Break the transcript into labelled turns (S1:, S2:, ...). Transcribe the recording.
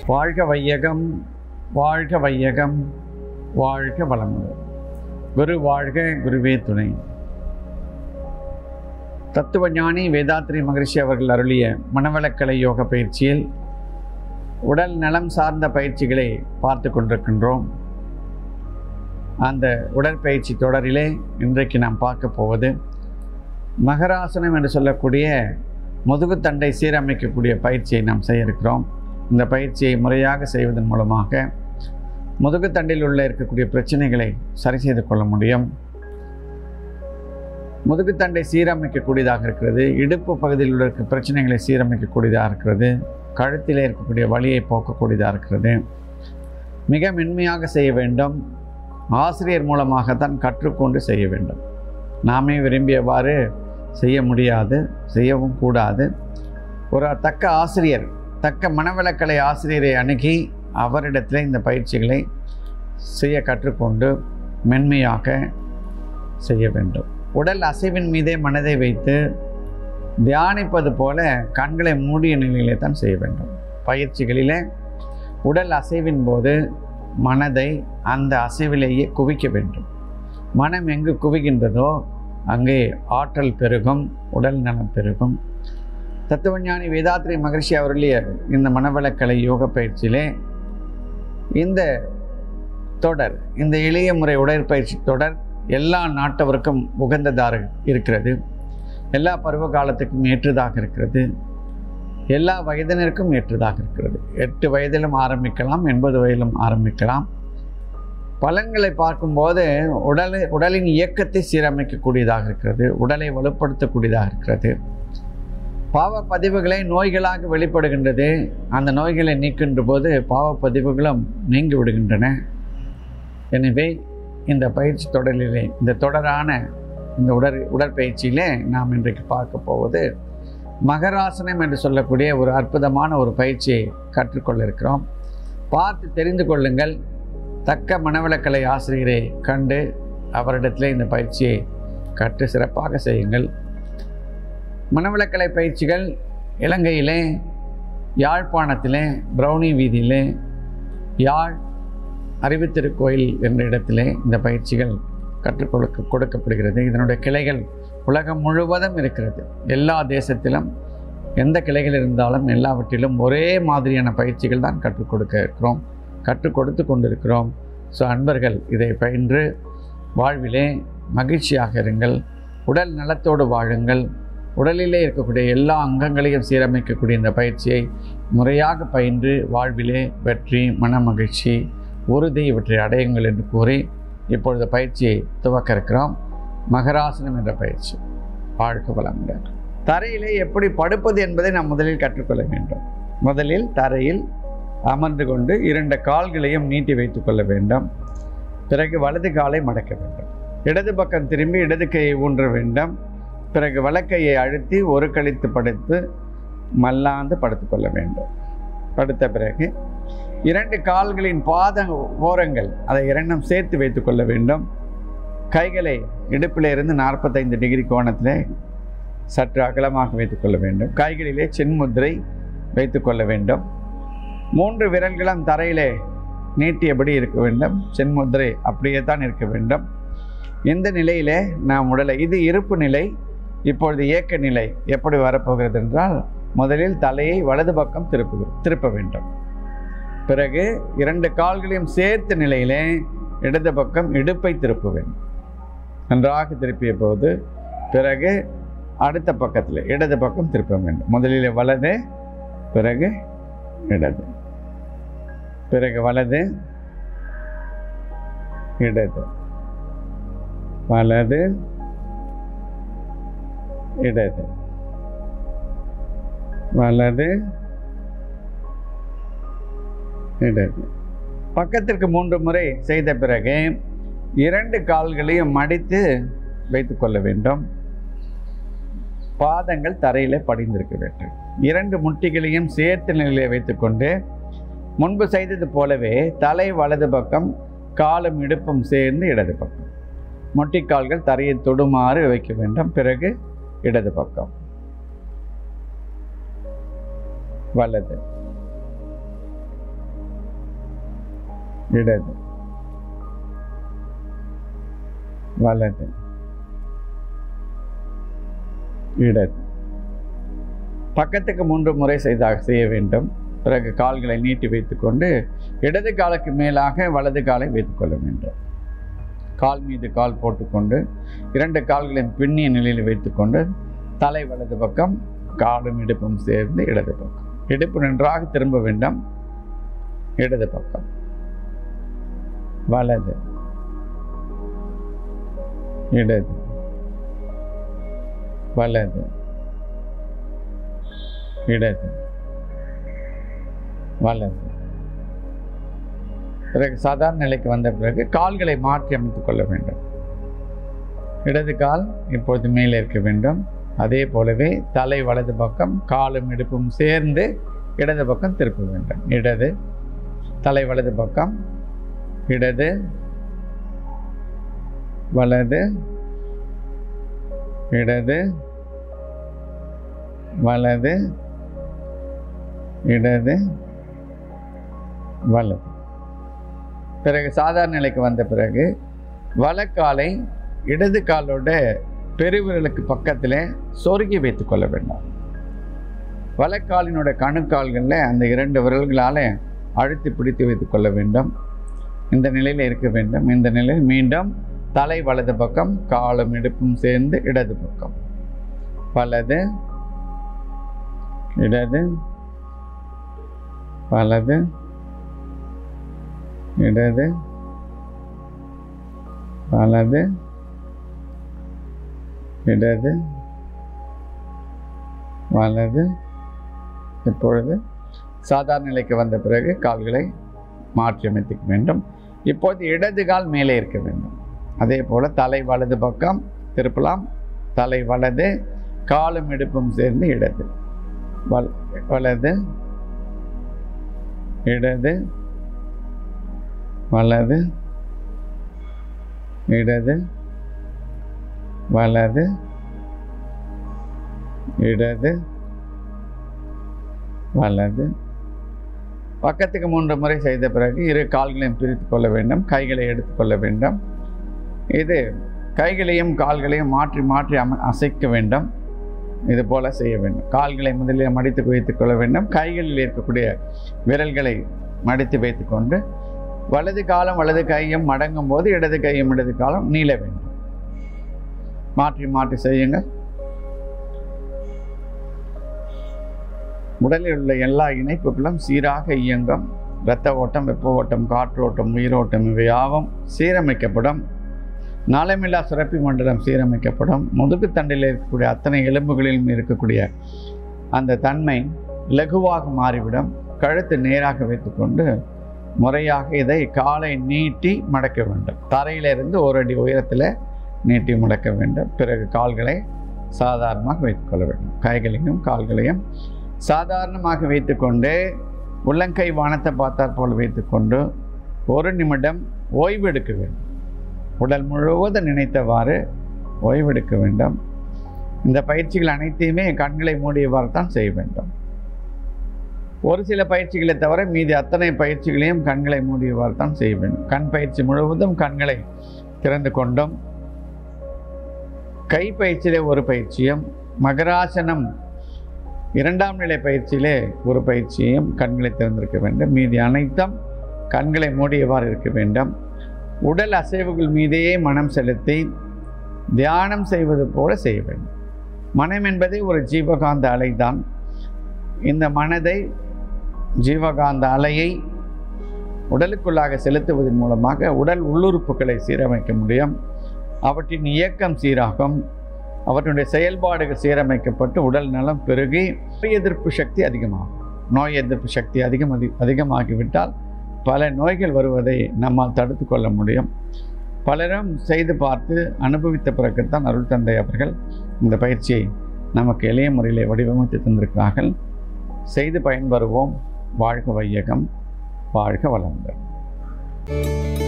S1: வாழ்க வையகம் வாழ்க வையகம் வாழ்க வளமுடன் குரு வாழ்க குருவே துணை தத்துவஞானி வேதாத்ரி மகரிஷி அவர்கள் அருளிய மனவளக்கலை யோக பயிற்சியில் உடல் நலம் சார்ந்த பயிற்சிகளை பார்த்து கொண்டிருக்கின்றோம் அந்த உடற்பயிற்சி தொடரிலே இன்றைக்கு நாம் பார்க்க போவது மகராசனம் என்று சொல்லக்கூடிய முதுகுத்தண்டை சீரமைக்கக்கூடிய பயிற்சியை நாம் செய்ய இருக்கிறோம் இந்த பயிற்சியை முறையாக செய்வதன் மூலமாக முதுகுத்தண்டில் உள்ள இருக்கக்கூடிய பிரச்சனைகளை சரி செய்து கொள்ள முடியும் முதுகுத்தண்டை சீரமைக்கக்கூடியதாக இருக்கிறது இடுப்பு பகுதியில் உள்ள இருக்க பிரச்சனைகளை சீரமைக்கக்கூடியதாக இருக்கிறது கழுத்திலே இருக்கக்கூடிய வலியை போக்கக்கூடியதாக இருக்கிறது மிக மென்மையாக செய்ய வேண்டும் ஆசிரியர் மூலமாகத்தான் கற்றுக்கொண்டு செய்ய வேண்டும் நாமே விரும்பியவாறு செய்ய முடியாது செய்யவும் கூடாது ஒரு தக்க ஆசிரியர் தக்க மனவளக்கலை ஆசிரியரை அணுகி அவரிடத்தில் இந்த பயிற்சிகளை செய்ய கற்றுக்கொண்டு மென்மையாக செய்ய வேண்டும் உடல் அசைவின் மீதே மனதை வைத்து தியானிப்பது போல கண்களை மூடிய நிலையிலே தான் செய்ய வேண்டும் பயிற்சிகளிலே உடல் அசைவின் போது மனதை அந்த அசைவிலேயே குவிக்க வேண்டும் மனம் எங்கு குவிகின்றதோ அங்கே ஆற்றல் பெருகும் உடல் நலம் பெருகும் தத்துவஞானி வேதாத்ரி மகர்ஷி அவருடைய இந்த மனவளக்கலை யோக பயிற்சியிலே இந்த தொடர் இந்த எளிய முறை உடற்பயிற்சி தொடர் எல்லா நாட்டவருக்கும் உகந்ததாக இருக்கிறது எல்லா பருவ காலத்துக்கும் ஏற்றதாக இருக்கிறது எல்லா வயதினருக்கும் ஏற்றதாக இருக்கிறது எட்டு வயதிலும் ஆரம்பிக்கலாம் எண்பது வயதிலும் ஆரம்பிக்கலாம் பலன்களை பார்க்கும்போது உடல் உடலின் இயக்கத்தை சீரமைக்கக்கூடியதாக இருக்கிறது உடலை வலுப்படுத்தக்கூடியதாக இருக்கிறது பாவ பதிவுகளை நோய்களாக வெளிப்படுகின்றது அந்த நோய்களை நீக்கின்ற போது பாவ பதிவுகளும் நீங்கி விடுகின்றன எனவே இந்த பயிற்சி தொடரிலே இந்த தொடரான இந்த உடற் உடற்பயிற்சியிலே நாம் இன்றைக்கு பார்க்க போவது மகராசனம் என்று சொல்லக்கூடிய ஒரு அற்புதமான ஒரு பயிற்சியை கற்றுக்கொள்ள இருக்கிறோம் பார்த்து தெரிந்து கொள்ளுங்கள் தக்க மனவளக்கலை ஆசிரியரை கண்டு அவரிடத்திலே இந்த பயிற்சியை கற்று சிறப்பாக செய்யுங்கள் மனவளக்கலை பயிற்சிகள் இலங்கையிலே யாழ்ப்பாணத்திலே பிரௌனி வீதியிலே யாழ் அறிவுத்திருக்கோயில் என்ற இடத்திலே இந்த பயிற்சிகள் கற்றுக் கொடுக்க கொடுக்கப்படுகிறது இதனுடைய கிளைகள் உலகம் முழுவதும் இருக்கிறது எல்லா தேசத்திலும் எந்த கிளைகள் இருந்தாலும் எல்லாவற்றிலும் ஒரே மாதிரியான பயிற்சிகள் தான் கற்றுக் கொடுக்க இருக்கிறோம் கற்றுக் கொடுத்து கொண்டிருக்கிறோம் ஸோ அன்பர்கள் இதை பயின்று வாழ்விலே மகிழ்ச்சியாக இருங்கள் உடல் நலத்தோடு வாழுங்கள் உடலிலே இருக்கக்கூடிய எல்லா அங்கங்களையும் சீரமைக்கக்கூடிய இந்த பயிற்சியை முறையாக பயின்று வாழ்விலே வெற்றி மன மகிழ்ச்சி உறுதி இவற்றை அடையுங்கள் என்று கூறி இப்பொழுது பயிற்சியை துவக்க இருக்கிறோம் மகராசனம் என்ற பயிற்சி வாழ்க்கை வளமுடன் தரையிலே எப்படி படுப்பது என்பதை நாம் முதலில் கற்றுக்கொள்ள வேண்டும் முதலில் தரையில் அமர்ந்து கொண்டு இரண்டு கால்களையும் நீட்டி வைத்துக் கொள்ள வேண்டும் பிறகு வலது காலை மடக்க வேண்டும் இடது பக்கம் திரும்பி இடது கையை ஊன்ற வேண்டும் பிறகு வலக்கையை அழுத்தி ஒரு கழித்து படுத்து மல்லாந்து படுத்துக்கொள்ள வேண்டும் படுத்த பிறகு இரண்டு கால்களின் பாத ஓரங்கள் அதை இரண்டும் சேர்த்து வைத்துக்கொள்ள வேண்டும் கைகளை இடுப்பில் இருந்து நாற்பத்தைந்து டிகிரி கோணத்தில் சற்று அகலமாக வைத்துக்கொள்ள வேண்டும் கைகளிலே சென்முத்திரை வைத்துக்கொள்ள வேண்டும் மூன்று விரல்களும் தரையிலே நீட்டியபடி இருக்க வேண்டும் சென்முத்திரை அப்படியே தான் இருக்க வேண்டும் இந்த நிலையிலே நாம் உடலை இது இருப்பு நிலை இப்பொழுது இயக்க நிலை எப்படி வரப்போகிறது என்றால் முதலில் தலையை வலது பக்கம் திருப்பு திருப்ப வேண்டும் பிறகு இரண்டு கால்களையும் சேர்த்த நிலையிலே இடது பக்கம் இடுப்பை திருப்ப வேண்டும் நன்றாக திருப்பிய போது பிறகு அடுத்த பக்கத்தில் இடது பக்கம் திருப்ப வேண்டும் முதலில் வலது பிறகு இடது பிறகு வலது இடது வலது இடது வலது இடது பக்கத்திற்கு மூன்று முறை செய்த பிறகு இரண்டு கால்களையும் மடித்து வைத்துக்கொள்ள வேண்டும் பாதங்கள் தரையில் படிந்திருக்க வேண்டும் இரண்டு முட்டிகளையும் சேர்த்து நிலையில் வைத்துக்கொண்டு முன்பு செய்தது போலவே தலை வலது பக்கம் காலும் இடுப்பும் சேர்ந்து இடது பக்கம் முட்டிக்கால்கள் தரையை தொடுமாறு வைக்க வேண்டும் பிறகு இடது பக்கம் வலது இடது வலது இடது பக்கத்துக்கு மூன்று முறை செய்தாக செய்ய வேண்டும் பிறகு கால்களை நீட்டி வைத்துக்கொண்டு இடது காலுக்கு மேலாக வலது காலை வைத்துக்கொள்ள வேண்டும் கால் மீது கால் போட்டுக்கொண்டு இரண்டு கால்களையும் பின்னிய நிலையில் வைத்துக்கொண்டு தலை வலது பக்கம் காலும் இடுப்பும் சேர்ந்து இடது பக்கம் இடுப்பு நன்றாக திரும்ப வேண்டும் இடது பக்கம் வலது இடது வலது இடது வலது பிறகு சாதாரண நிலைக்கு வந்த பிறகு கால்களை மாற்றி அமைத்துக் கொள்ள வேண்டும் இடது கால் இப்பொழுது மேலே இருக்க வேண்டும் அதே போலவே தலை வலது பக்கம் காலும் இடுப்பும் சேர்ந்து இடது பக்கம் திருப்ப வேண்டும் இடது தலை வலது பக்கம் இடது வலது இடது வலது இடது வலது பிறகு சாதாரண நிலைக்கு வந்த பிறகு வலக்காலை இடது காலோட பெருவிரலுக்கு பக்கத்தில் சொருகி வைத்துக் கொள்ள வேண்டும் வலக்காலினோட கணுக்கால்களில் அந்த இரண்டு விரல்களால் அழுத்தி பிடித்து வைத்துக் கொள்ள வேண்டும் இந்த நிலையில் இருக்க வேண்டும் இந்த நிலையில் மீண்டும் தலை வலது பக்கம் காலும் இடுப்பும் சேர்ந்து இடது பக்கம் வலது இடது வலது இடது வலது இடது வலது இப்பொழுது சாதாரண நிலைக்கு வந்த பிறகு கால்களை மாற்றி அமைத்துக்க வேண்டும் இப்போது இடது கால் மேலே இருக்க வேண்டும் அதே போல் தலை வலது பக்கம் திருப்பலாம் தலை வலது காலும் இடுப்பும் சேர்ந்து இடது வல் வலது இடது வலது இடது வலது இடது வலது பக்கத்துக்கு மூன்று முறை செய்த பிறகு இரு கால்களையும் பிரித்து கொள்ள வேண்டும் கைகளை எடுத்துக்கொள்ள வேண்டும் இது கைகளையும் கால்களையும் மாற்றி மாற்றி அம அசைக்க வேண்டும் இது போல செய்ய வேண்டும் கால்களை முதலில் மடித்து வைத்துக் கொள்ள வேண்டும் கைகளில் இருக்கக்கூடிய விரல்களை மடித்து வைத்துக்கொண்டு வலது காலம் வலது கையும் மடங்கும் போது இடது கையும் இடது காலம் நீள வேண்டும் மாற்றி மாற்றி செய்யுங்கள் உடலில் உள்ள எல்லா இணைப்புகளும் சீராக இயங்கும் இரத்த ஓட்டம் வெப்ப ஓட்டம் காற்றோட்டம் உயிரோட்டம் இவை யாவும் சீரமைக்கப்படும் நாளமில்லா சுரப்பி மண்டலம் சீரமைக்கப்படும் முதுகுத்தண்டில் இருக்கக்கூடிய அத்தனை எலும்புகளிலும் இருக்கக்கூடிய அந்த தன்மை லகுவாக மாறிவிடும் கழுத்து நேராக வைத்துக்கொண்டு முறையாக இதை காலை நீட்டி மடக்க வேண்டும் தரையிலிருந்து ஒரு அடி உயரத்தில் நீட்டி மடக்க வேண்டும் பிறகு கால்களை சாதாரணமாக வைத்துக்கொள்ள வேண்டும் கைகளையும் கால்களையும் சாதாரணமாக வைத்துக்கொண்டு உள்ளங்கை வானத்தை பார்த்தாற் போல் வைத்துக்கொண்டு ஒரு நிமிடம் ஓய்வு எடுக்க வேண்டும் உடல் முழுவதும் நினைத்தவாறு ஓய்வெடுக்க வேண்டும் இந்த பயிற்சிகள் அனைத்தையுமே கண்களை மூடியவாறு தான் செய்ய வேண்டும் ஒரு சில பயிற்சிகளை தவிர மீதி அத்தனை பயிற்சிகளையும் கண்களை மூடியவாறு தான் செய்ய வேண்டும் கண் பயிற்சி முழுவதும் கண்களை திறந்து கொண்டும் கை பயிற்சியிலே ஒரு பயிற்சியும் மகராசனம் இரண்டாம் நிலை பயிற்சியிலே ஒரு பயிற்சியையும் கண்களை திறந்திருக்க வேண்டும் மீதி அனைத்தும் கண்களை மூடியவாறு இருக்க வேண்டும் உடல் அசைவுகள் மீதே மனம் செலுத்தி தியானம் செய்வது போல செய்ய வேண்டும் மனம் என்பதே ஒரு ஜீவகாந்த அலைதான் இந்த மனதை ஜீவகாந்த அலையை உடலுக்குள்ளாக செலுத்துவதன் மூலமாக உடல் உள்ளுறுப்புகளை சீரமைக்க முடியும் அவற்றின் இயக்கம் சீராகும் அவற்றுடைய செயல்பாடுகள் சீரமைக்கப்பட்டு உடல் நலம் பெருகி நோய் எதிர்ப்பு சக்தி அதிகமாகும் நோய் எதிர்ப்பு சக்தி அதிகம் அதி அதிகமாகிவிட்டால் பல நோய்கள் வருவதை நம்மால் தடுத்து கொள்ள முடியும் பலரும் செய்து பார்த்து அனுபவித்த பிறகுத்தான் அருள் தந்தை அவர்கள் இந்த பயிற்சியை நமக்கு எளிய முறையில் வடிவமைத்து தந்திருக்கிறார்கள் செய்து பயன்பெறுவோம் வாழ்க வையகம் வாழ்க வளமுடன்